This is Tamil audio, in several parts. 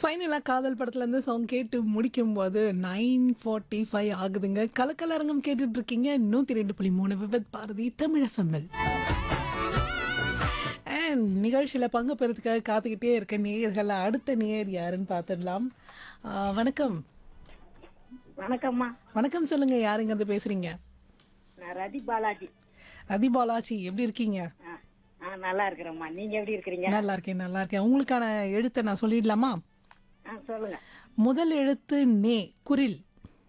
ஃபைனலாக காதல் படத்துலேருந்து சாங் கேட்டு முடிக்கும்போது நைன் ஃபார்ட்டி ஃபைவ் ஆகுதுங்க கலக்கலரங்கம் கேட்டுட்டு இருக்கீங்க நூற்றி ரெண்டு புள்ளி மூணு விபத் பாரதி தமிழ் எஃப்எம்எல் நிகழ்ச்சியில் பங்கு பெறதுக்காக காத்துக்கிட்டே இருக்க நேயர்கள் அடுத்த நேயர் யாருன்னு பார்த்துடலாம் ஆ, வணக்கம் வணக்கம்மா வணக்கம் சொல்லுங்க யாருங்கிறது பேசுறீங்க நான் ரதி பாலாஜி ரதி பாலாஜி எப்படி இருக்கீங்க ஆ, ஆ நல்லா இருக்கிறேம்மா நீங்க எப்படி இருக்கிறீங்க நல்லா இருக்கேன் நல்லா இருக்கேன் உங்களுக்கான எழுத்தை நான் சொல்லிடலாமா ஆ சொல்லுங்க முதல் எழுத்து நே குரில்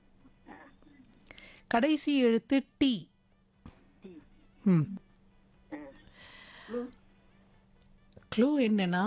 கடைசி எழுத்து டி ம் க்ளூ என்னன்னா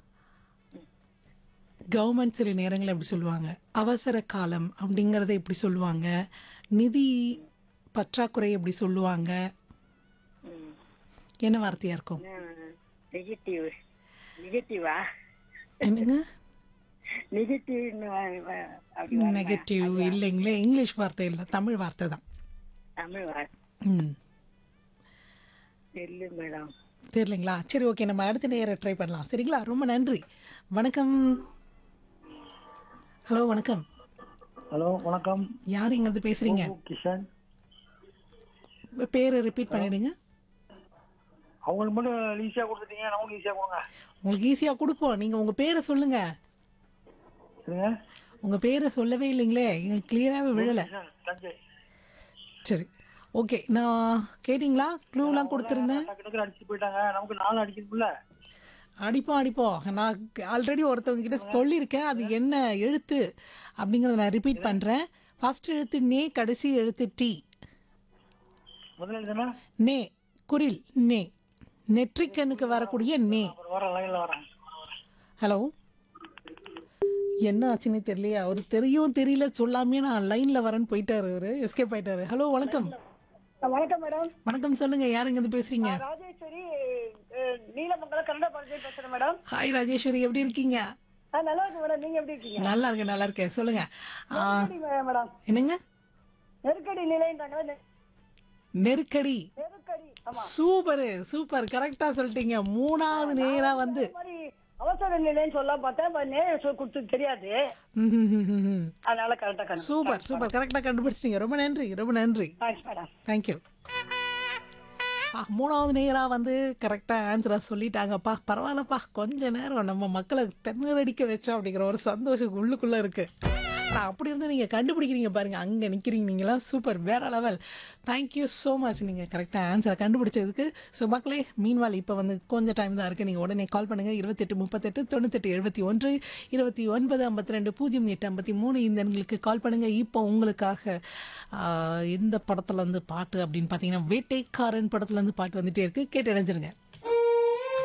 கவர்மெண்ட் சில நேரங்களில் எப்படி சொல்லுவாங்க அவசர காலம் அப்படிங்கிறத எப்படி சொல்லுவாங்க நிதி பற்றாக்குறை எப்படி சொல்லுவாங்க ம். என்ன வார்த்தையா இருக்கும் ஆ, நெகட்டிவ் நெகட்டிவா என்னங்க நெகட்டிவ்னு வ- வ- அப்படி வருமா? நெகட்டிவ் இல்லைங்களே இங்கிலீஷ் வார்த்தை இல்லை தமிழ் வார்த்தை தான் தமிழ் வா ம் நெல்லு மேடம் தெரியலைங்களா சரி ஓகே நம்ம அடுத்த நேரம் ட்ரை பண்ணலாம் சரிங்களா ரொம்ப நன்றி வணக்கம் ஹலோ வணக்கம் ஹலோ வணக்கம் யார் இங்கேருந்து பேசுறீங்க ஓ, கிஷன் பேரை ரிப்பீட் பண்ணிடுங்க அவங்களுக்கு மட்டும் ஈஸியாக கொடுத்துட்டீங்க நமக்கு ஈஸியாக கொடுங்க உங்களுக்கு ஈஸியாக கொடுப்போம் நீங்கள் உங்கள் பேரை சொல்லுங்க சரிங்க உங்கள் பேரை சொல்லவே இல்லைங்களே எங்களுக்கு கிளியராகவே விழலை கிஷன் தஞ்சை சரி ஓகே நான் கேட்டிங்களா க்ளூலாம் கொடுத்துருந்தேன் டக்கு டக்கு அடிச்சுட்டு போயிட்டாங்க நமக்கு நாலு அடிக்கணும்ல அடிப்போம் அடிப்போம் நான் ஆல்ரெடி ஒருத்தவங்க கிட்ட சொல்லியிருக்கேன் அது என்ன எழுத்து அப்படிங்கிறத நான் ரிப்பீட் பண்ணுறேன் ஃபர்ஸ்ட் எழுத்து நே கடைசி எழுத்து டி முதல்ல எழுதுனா நே குரில் நே நெற்றிக்கண்ணுக்கு வரக்கூடிய நே அப்புறம் வரேன் லைனில் வரேன் ஹலோ என்ன ஆச்சுன்னே தெரியலையே அவர் தெரியும் தெரியல சொல்லாமே நான் லைனில் வரேன்னு போயிட்டாரு அவரு எஸ்கேப் ஆயிட்டாரு ஹலோ வணக்கம் வணக்கம் மேடம் வணக்கம் சொல்லுங்க யாருங்க இருந்து பேசுறீங்க ராஜேஸ்வரி நீலமங்கலம் கன்னட பரிசை பேசுறேன் மேடம் ஹாய் ராஜேஸ்வரி எப்படி இருக்கீங்க நல்லா இருக்கு மேடம் நீங்க எப்படி இருக்கீங்க நல்லா இருக்கேன் நல்லா இருக்கேன் சொல்லுங்க ஆ, மேடம் என்னங்க நெருக்கடி நிலைன்றாங்க நெருக்கடி நெருக்கடி சூப்பர் சூப்பர் கரெக்டா சொல்லிட்டீங்க மூணாவது நேரா வந்து மாதிரி அவசர நிலைன்னு சொல்ல பார்த்தா இப்ப நேரம் சொல் கொடுத்து தெரியாது ம், ம், ம், ம், ம். அதனால கரெக்டா கண்டு சூப்பர் சூப்பர் கரெக்டா கண்டுபிடிச்சிட்டீங்க ரொம்ப நன்றி ரொம்ப நன்றி தேங்க்ஸ் மேடம் தேங்க்யூ ஆ மூணாவது நேராக வந்து கரெக்டாக ஆன்சராக சொல்லிட்டாங்கப்பா பரவாயில்லப்பா கொஞ்ச நேரம் நம்ம மக்களை தென்னரடிக்க வச்சோம் அப்படிங்கிற ஒரு சந்தோஷம் உள்ளுக்குள்ளே இருக்குது ஆனால் அப்படி இருந்து நீங்கள் கண்டுபிடிக்கிறீங்க பாருங்கள் அங்கே நிற்கிறீங்க நீங்களாம் சூப்பர் வேற லெவல் தேங்க்யூ ஸோ மச் நீங்கள் கரெக்டாக ஆன்சரை கண்டுபிடிச்சதுக்கு ஸோ மக்களே மீன்வால் இப்போ வந்து கொஞ்சம் டைம் தான் இருக்குது நீங்கள் உடனே கால் பண்ணுங்கள் இருபத்தெட்டு முப்பத்தெட்டு தொண்ணூத்தெட்டு எழுபத்தி ஒன்று இருபத்தி ஒன்பது ஐம்பத்தி ரெண்டு பூஜ்ஜியம் எட்டு ஐம்பத்தி மூணு இந்த எண்களுக்கு கால் பண்ணுங்கள் இப்போ உங்களுக்காக ஆஹ், எந்த படத்துல இருந்து பாட்டு அப்படின்னு பார்த்தீங்கன்னா வேட்டைக்காரன் படத்துல இருந்து பாட்டு வந்துட்டே இருக்கு கேட்டு இணைஞ்சிருங்க